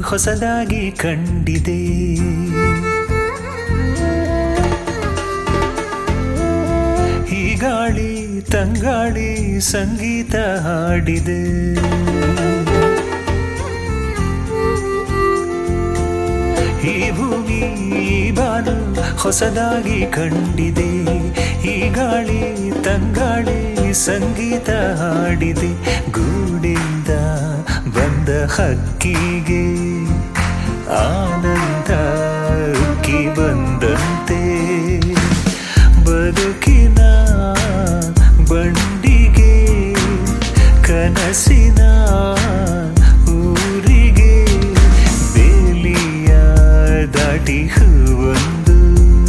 ಹೊಸದಾಗಿ ಕಂಡಿದೆ ಈ ಗಾಳಿ ತಂಗಾಳಿ ಸಂಗೀತ ಹಾಡಿದೆ ಈ ಭೂಮಿ ಈ ಬಾನು ಹೊಸದಾಗಿ ಕಂಡಿದೆ ಈ ಗಾಳಿ ತಂಗಾಳಿ ಸಂಗೀತ ಹಾಡಿದೆ ಗೂಡಿಂದ ಬಂದ ಹಕ್ಕಿಗೆ ಆನಂದ ಉಕ್ಕಿ ಬಂದಂತೆ ಬದುಕಿನ ಬಂಡಿಗೆ ಕನಸಿನ ಊರಿಗೆ ಬೇಲಿಯ ದಾಟಿ ಹೂವೊಂದು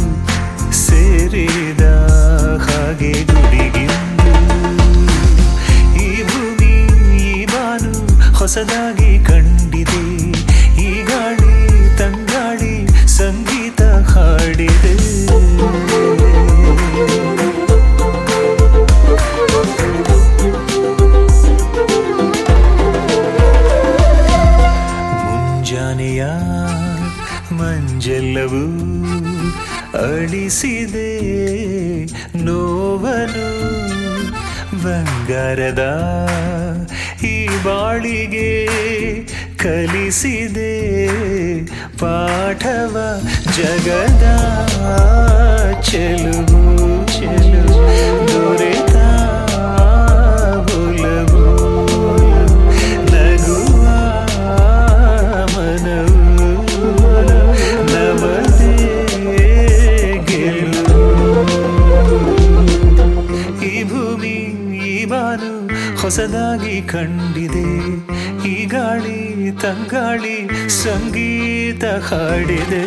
ಸೇರಿದ ಹಾಗೆ ಗುಡಿಗಿಂದು ಈ ಭೂಮಿ ಈ ಬಾನು ಹೊಸದಾಗಿ ಕಂಡಿದೆ ಈ ಗಾಳಿ ತಂಗಾಳಿ ಸಂಗೀತ ಹಾಡಿದೆ ಮುಂಜಾನೆಯ ಮಂಜೆಲ್ಲವೂ ಅಳಿಸಿದೆ ನೋವನು ಬಂಗಾರದ ಈ ಬಾಳಿಗೆ ಕಲಿಸಿದೆ ಪಾಠವ ಜಗದ ಚೆಲುವು ಚೆಲುವು ದೊರೆತ ಒಲವು ನಗುವ ಮನವು ನಮದೇ ಗೆಲುವು ಈ ಭೂಮಿ ಈ ಬಾನು ಹೊಸದಾಗಿ ಕಂಡಿದೆ ಈ ಗಾಳಿ ತಂಗಾಳಿ ಸಂಗೀತ ಹಾಡಿದೆ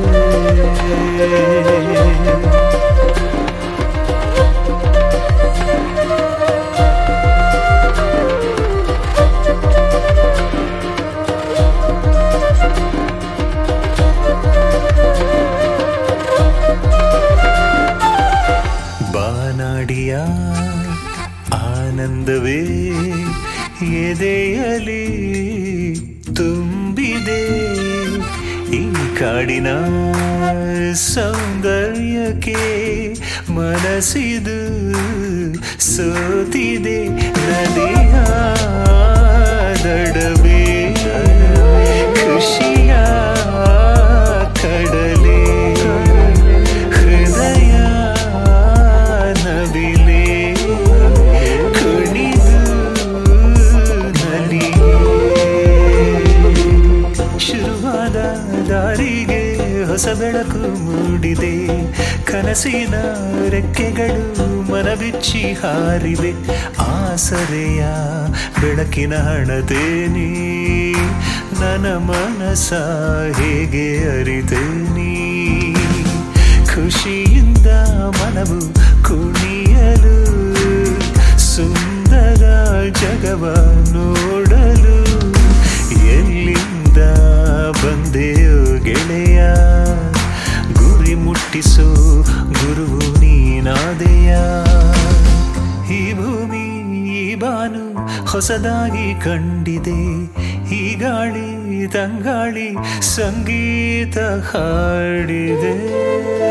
ಬಾನಾಡಿಯ ಆನಂದವೇ ಎದೆಯಲಿ ತುಂಬಿದೆ ಈ ಕಾಡಿನ ಸೌಂದರ್ಯಕ್ಕೆ ಮನಸ್ಸಿದು ಸೋತಿದೆ ನದಿಯ ದಡವೇ ಖುಷಿಯ ಕಡಲೆ ಹೃದಯ ನವಿಲೆ ಕುಣಿದು ನಲಿಗೆ ಶುರುವಾದ ದಾರಿಗೆ ಹೊಸ ಬೆಳಕು ಮೂಡಿದೆ ಕನಸಿನ ರೆಕ್ಕೆಗಳು ಮನಬಿಚ್ಚಿ ಹಾರಿವೆ ಆಸರೆಯ ಬೆಳಕಿನ ಹಣತೇನಿ ನನ್ನ ಮನಸ ಹೇಗೆ ಅರಿತೇನಿ ಖುಷಿಯಿಂದ ಮನವು ಕುಣಿಯಲು ಸುಂದರ ಜಗವ ನೋಡಲು ಎಲ್ಲಿಂದ ಬಂದೆಯೋ ಗೆಳೆಯ ಗುರಿ ಮುಟ್ಟಿಸೋ ಗುರುವು ನೀನಾದೆಯ ಈ ಭೂಮಿ ಈ ಬಾನು ಹೊಸದಾಗಿ ಕಂಡಿದೆ ಈ ಗಾಳಿ ತಂಗಾಳಿ ಸಂಗೀತ ಹಾಡಿದೆ